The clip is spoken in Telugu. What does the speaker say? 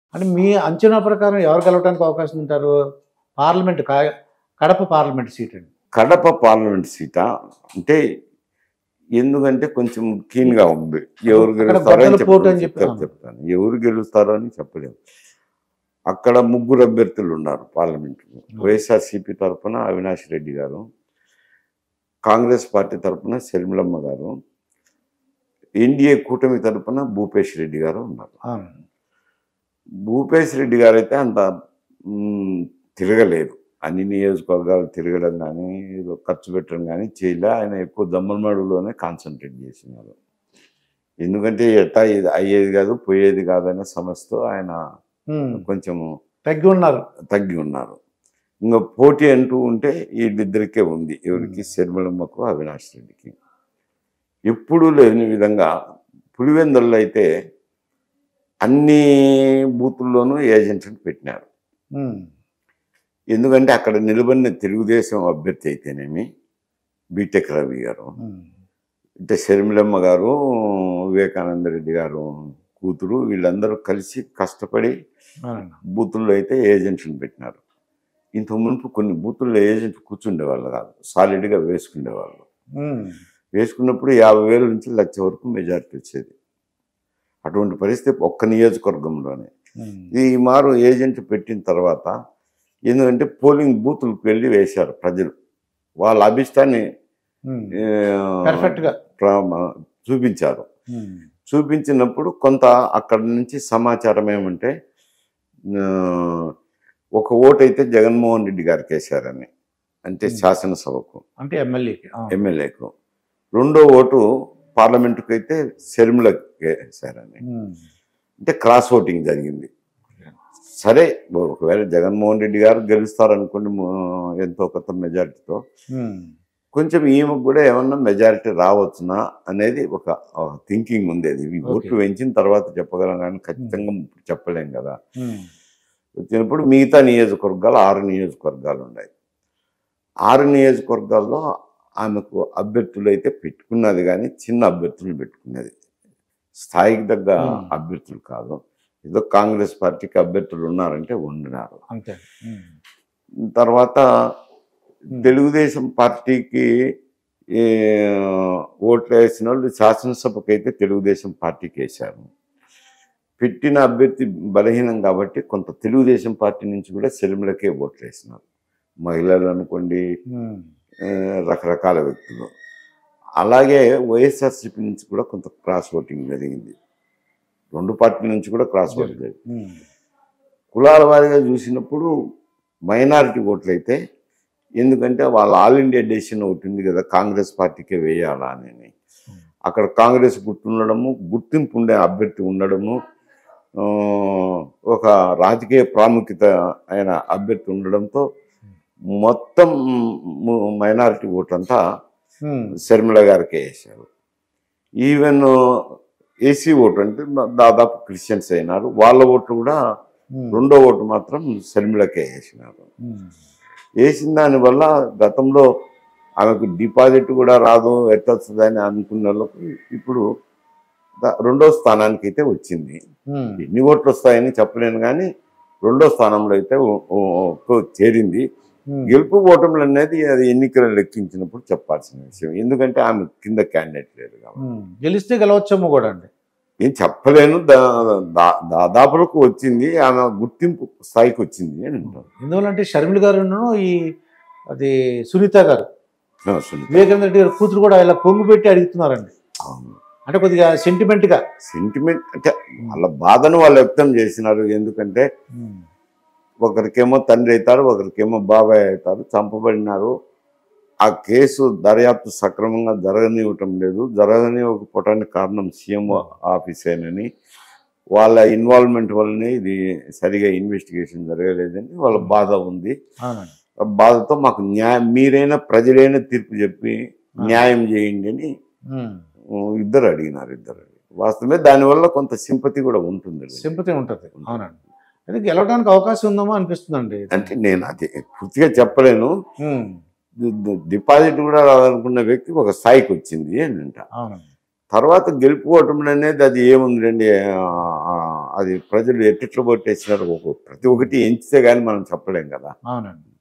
అంటే మీ అంచనా ప్రకారం ఎవరు గెలవడానికి అవకాశం ఉంటారు పార్లమెంట్ కా- కడప పార్లమెంట్ సీట్ అండి కడప పార్లమెంట్ సీటా అంటే ఎందుకంటే కొంచెం keen గా ఉంది ఎవరు అక్కడ గెలుస్తారో అని గొడ్డలి పోటు అని చెప్పలేము. చెప్పి- చెప్తాను ఎవరు గెలుస్తారో అని చెప్పలేము అక్కడ ముగ్గురు అభ్యర్థులు ఉన్నారు పార్లమెంట్ వైఎస్ఆర్సీపీ తరఫున అవినాష్ రెడ్డి గారు కాంగ్రెస్ పార్టీ తరఫున శర్మిలమ్మ గారు ఎన్డీఏ కూటమి తరఫున భూపేష్ రెడ్డి గారు ఉన్నారు అవును. భూపేష్ రెడ్డి గారు అయితే అంత మ్, తిరగలేదు అన్ని నియోజకవర్గాలు తిరగడం కానీ ఏదో ఖర్చు పెట్టడం కానీ చేయలే ఆయన ఎక్కువ దమ్మలమడులోనే కాన్సన్ట్రేట్ చేసినారు ఎందుకంటే ఎట్టా ఇది అయ్యేది కాదు పోయేది కాదనే సమస్యతో ఆయన ఉమ్. కొంచెం తగ్గి ఉన్నారు తగ్గి ఉన్నారు ఇంకా పోటీ అంటూ ఉంటే వీళ్ళిద్దరికే ఉంది ఎవరికి శర్మలమ్మకు అవినాష్ రెడ్డికి ఎప్పుడూ లేని విధంగా పులివెందుల్లో అయితే అన్ని బూతుల్లోనూ ఏజెంట్లను పెట్టినారు ఉమ్. ఎందుకంటే అక్కడ నిలబడిన తెలుగుదేశం అభ్యర్థి అయితేనేమి బీటెక్ రవి గారు ఉమ్. అంటే షర్మిలమ్మ గారు వివేకానంద రెడ్డి గారు కూతురు వీళ్ళందరూ కలిసి కష్టపడి అవునండి. బూతుల్లో అయితే ఏజెంట్లను పెట్టినారు ఇంత మునుపు కొన్ని బూతుల్లో ఏజెంట్ కూర్చుండేవాళ్ళు కాదు సాలిడ్గా వేసుకునేవాళ్ళు ఉమ్. వేసుకున్నప్పుడు యాభై వేల నుంచి లక్ష వరకు మెజారిటీ వచ్చేది అటువంటి పరిస్థితి ఒక్క నియోజకవర్గంలోనే ఉమ్. ఈ మారు ఏజెంట్ పెట్టిన తర్వాత ఎందుకంటే పోలింగ్ బూతులకు వెళ్ళి వేశారు ప్రజలు వాళ్ళ అభిష్టాన్ని ఉమ్. ఆ, పర్ఫెక్ట్ గా ప్ర- చూపించారు ఉమ్. చూపించినప్పుడు కొంత అక్కడ నుంచి సమాచారం ఏమంటే ఆ, ఒక ఓటు అయితే జగన్మోహన్ రెడ్డి గారికి వేశారని అంటే Hmm. శాసనసభకు అంటే ఎమ్మెల్యేకి ఎమ్మెల్యేకు రెండో ఓటు పార్లమెంటుకు అయితే షర్మిలకు వేశారని అంటే క్రాస్ ఓటింగ్ జరిగింది సరే ఒకవేళ జగన్మోహన్ రెడ్డి గారు గెలుస్తారనుకోండి mo- ఎంతో కొంత మెజారిటీతో కొంచెం ఈమెకు కూడా ఏమన్నా మెజారిటీ రావచ్చునా అనేది ఒక థింకింగ్ ఉండేది ఈ ఓట్లు Okay. పెంచిన తర్వాత చెప్పగలం కానీ ఖచ్చితంగా ఇప్పుడు చెప్పలేం కదా వచ్చినప్పుడు మిగతా నియోజకవర్గాలు ఆరు నియోజకవర్గాలు ఉన్నాయి ఆరు నియోజకవర్గాల్లో ఆమెకు అభ్యర్థులు అయితే పెట్టుకున్నది కానీ చిన్న అభ్యర్థులు పెట్టుకున్నది స్థాయికి తగ్గ Hmm. అభ్యర్థులు కాదు ఏదో కాంగ్రెస్ పార్టీకి అభ్యర్థులు ఉన్నారంటే ఉండినారు అంతే ఉమ్. తర్వాత తెలుగుదేశం పార్టీకి ఏ, ఓట్లు వేసిన వాళ్ళు శాసనసభకు అయితే తెలుగుదేశం పార్టీకి వేశారు పెట్టిన అభ్యర్థి బలహీనం కాబట్టి కొంత తెలుగుదేశం పార్టీ నుంచి కూడా సెలిమిలకే ఓట్లు వేసినారు మహిళలు అనుకోండి ఉమ్. ఆ, రకరకాల వ్యక్తులు అలాగే వైఎస్ఆర్సీపీ నుంచి కూడా కొంత క్రాస్ ఓటింగ్ జరిగింది రెండు పార్టీల నుంచి కూడా క్రాస్ ఓటింగ్ జరిగింది ఉమ్. కులాల వారీగా చూసినప్పుడు మైనారిటీ ఓట్లు అయితే ఎందుకంటే వాళ్ళ ఆల్ ఇండియా డెసిషన్ ఒకటి ఉంది కదా కాంగ్రెస్ పార్టీకే వేయాలా అని అక్కడ కాంగ్రెస్ గుర్తుండడము గుర్తింపు ఉండే అభ్యర్థి ఉండడము ఆ, ఒక రాజకీయ ప్రాముఖ్యత అయిన అభ్యర్థి ఉండడంతో మొత్తం మైనారిటీ ఓట్లంతా ఉమ్. శర్మిల గారికి వేశారు ఈవెన్ ఏసీ ఓటు అంటే దాదాపు క్రిస్టియన్స్ అయినారు వాళ్ళ ఓట్లు కూడా ఉమ్. రెండో ఓటు మాత్రం శర్మిలకే వేసినారు ఉమ్. వేసిన దానివల్ల గతంలో ఆమెకు డిపాజిట్ కూడా రాదు ఎట్టొస్తుందని అనుకున్న వాళ్ళకు ఇప్పుడు ద- రెండో స్థానానికి అయితే వచ్చింది ఉమ్. ఎన్ని ఓట్లు వస్తాయని చెప్పలేను కానీ రెండో స్థానంలో అయితే ఓ- ఓ- ఓ- చేరింది ఉమ్. గెలుపు ఓటములు అనేది అది ఎన్నికలు లెక్కించినప్పుడు చెప్పాల్సిన విషయం ఎందుకంటే ఆమె కింద క్యాండిడేట్ లేదు కాబట్టి ఉమ్. గెలిస్తే గెలవచ్చేమో కూడా అండి ఏం చెప్పలేను దా- దా- దాదాపులకు వచ్చింది ఆమె గుర్తింపు స్థాయికి వచ్చింది అని అంటారు ఎందువల్లంటే షర్మిల గారు ఈ అది సునీత గారు ఆ, సునీత. వివేకానంద రెడ్డి గారు కూతురు కూడా ఇలా కొంగు పెట్టి అడుగుతున్నారండి అవును. అంటే కొద్దిగా సెంటిమెంట్ గా సెంటిమెంట్ అంటే వాళ్ళ బాధను వాళ్ళు వ్యక్తం చేసినారు ఎందుకంటే ఉమ్. ఒకరికేమో తండ్రి అవుతారు ఒకరికేమో బాబాయ్ అవుతారు చంపబడినారు ఆ కేసు దర్యాప్తు సక్రమంగా జరగనివ్వటం లేదు జరగనివ్వకపోవటానికి కారణం సీఎం ఆఫీసేనని వాళ్ళ ఇన్వాల్వ్మెంట్ వల్లనే ఇది సరిగా ఇన్వెస్టిగేషన్ జరగలేదని వాళ్ళ బాధ ఉంది అవునండి ఆ బాధతో మాకు న్యాయం మీరైనా ప్రజలైనా తీర్పు చెప్పి న్యాయం చేయండి అని ఉమ్. ఉమ్, ఇద్దరు అడిగినారు ఇద్దరు వాస్తవమే దానివల్ల కొంత సింపతి కూడా ఉంటుంది సింపతి ఉంటుంది అవునండి అయితే గెలవడానికి అవకాశం ఉందేమో అనిపిస్తుందండి అంటే నేను అది పూర్తిగా చెప్పలేను ఉమ్. డి- డి- డిపాజిట్ కూడా రాదనుకున్న వ్యక్తి ఒక స్థాయికి వచ్చింది అని అంట అవునండి తర్వాత గెలుపుకోవటం అనేది అది ఏముందండి ఆ, ఆ, అది ప్రజలు ఎట్టిట్లో కొట్టేసినారు ఒక ప్రతి ఒక్కటి ఎంచితే కానీ మనం చెప్పలేం కదా అవునండి